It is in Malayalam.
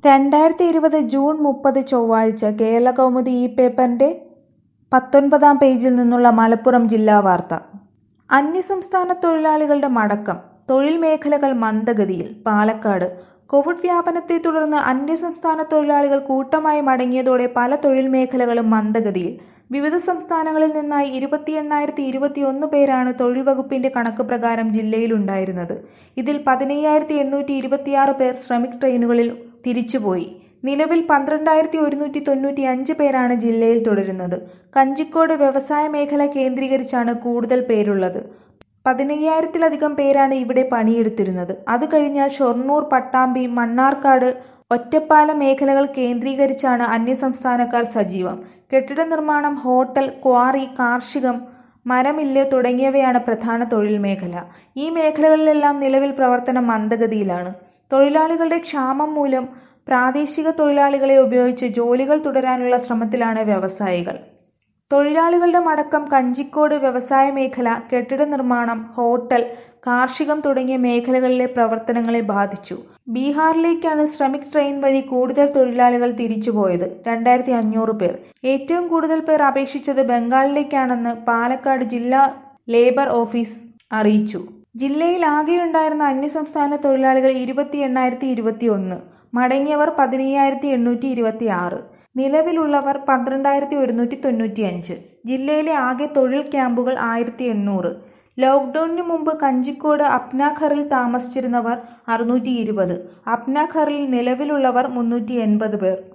രണ്ടായിരത്തി ഇരുപത് ജൂൺ മുപ്പത് ചൊവ്വാഴ്ച കേരളകൗമുദി ഈ പേപ്പറിന്റെ പത്തൊൻപതാം പേജിൽ നിന്നുള്ള മലപ്പുറം ജില്ലാ വാർത്ത അന്യസംസ്ഥാന തൊഴിലാളികളുടെ മടക്കം തൊഴിൽ മേഖലകൾ മന്ദഗതിയിൽ പാലക്കാട് കോവിഡ് വ്യാപനത്തെ തുടർന്ന് അന്യസംസ്ഥാന തൊഴിലാളികൾ കൂട്ടമായി മടങ്ങിയതോടെ പല തൊഴിൽ മേഖലകളും മന്ദഗതിയിൽ വിവിധ സംസ്ഥാനങ്ങളിൽ നിന്നായി ഇരുപത്തി എണ്ണായിരത്തി ഇരുപത്തിയൊന്ന് പേരാണ് തൊഴിൽ വകുപ്പിന്റെ കണക്ക് പ്രകാരം ജില്ലയിലുണ്ടായിരുന്നത് ഇതിൽ പതിനയ്യായിരത്തി എണ്ണൂറ്റി ഇരുപത്തിയാറ് പേർ ശ്രമിക് ട്രെയിനുകളിൽ തിരിച്ചുപോയി നിലവിൽ പന്ത്രണ്ടായിരത്തി ഒരുന്നൂറ്റി തൊണ്ണൂറ്റി അഞ്ച് പേരാണ് ജില്ലയിൽ തുടരുന്നത് കഞ്ചിക്കോട് വ്യവസായ മേഖല കേന്ദ്രീകരിച്ചാണ് കൂടുതൽ പേരുള്ളത് പതിനയ്യായിരത്തിലധികം പേരാണ് ഇവിടെ പണിയെടുത്തിരുന്നത് അത് കഴിഞ്ഞാൽ ഷൊർണൂർ പട്ടാമ്പി മണ്ണാർക്കാട് ഒറ്റപ്പാലം മേഖലകൾ കേന്ദ്രീകരിച്ചാണ് അന്യസംസ്ഥാനക്കാർ സജീവം കെട്ടിട നിർമ്മാണം ഹോട്ടൽ ക്വാറി കാർഷികം മരമില്ല് തുടങ്ങിയവയാണ് പ്രധാന തൊഴിൽ മേഖല ഈ മേഖലകളിലെല്ലാം നിലവിൽ പ്രവർത്തനം മന്ദഗതിയിലാണ് തൊഴിലാളികളുടെ ക്ഷാമം മൂലം പ്രാദേശിക തൊഴിലാളികളെ ഉപയോഗിച്ച് ജോലികൾ തുടരാനുള്ള ശ്രമത്തിലാണ് വ്യവസായികൾ തൊഴിലാളികളുടെ മടക്കം കഞ്ചിക്കോട് വ്യവസായ മേഖല കെട്ടിട നിർമ്മാണം ഹോട്ടൽ കാർഷികം തുടങ്ങിയ മേഖലകളിലെ പ്രവർത്തനങ്ങളെ ബാധിച്ചു ബീഹാറിലേക്കാണ് ശ്രമിക് ട്രെയിൻ വഴി കൂടുതൽ തൊഴിലാളികൾ തിരിച്ചുപോയത് രണ്ടായിരത്തി അഞ്ഞൂറ് പേർ ഏറ്റവും കൂടുതൽ പേർ അപേക്ഷിച്ചത് ബംഗാളിലേക്കാണെന്ന് പാലക്കാട് ജില്ലാ ലേബർ ഓഫീസ് അറിയിച്ചു ജില്ലയിൽ ആകെയുണ്ടായിരുന്ന അന്യസംസ്ഥാന തൊഴിലാളികൾ ഇരുപത്തി എണ്ണായിരത്തി ഇരുപത്തി ഒന്ന് മടങ്ങിയവർ പതിനയ്യായിരത്തി എണ്ണൂറ്റി ഇരുപത്തി ആറ് നിലവിലുള്ളവർ പന്ത്രണ്ടായിരത്തി ഒരുന്നൂറ്റി തൊണ്ണൂറ്റി അഞ്ച് ജില്ലയിലെ ആകെ തൊഴിൽ ക്യാമ്പുകൾ ആയിരത്തി എണ്ണൂറ് ലോക്ക്ഡൌണിന് മുമ്പ് കഞ്ചിക്കോട് അപ്നാഘറിൽ താമസിച്ചിരുന്നവർ അറുന്നൂറ്റി ഇരുപത് അപ്നാഘറിൽ നിലവിലുള്ളവർ മുന്നൂറ്റി എൺപത് പേർ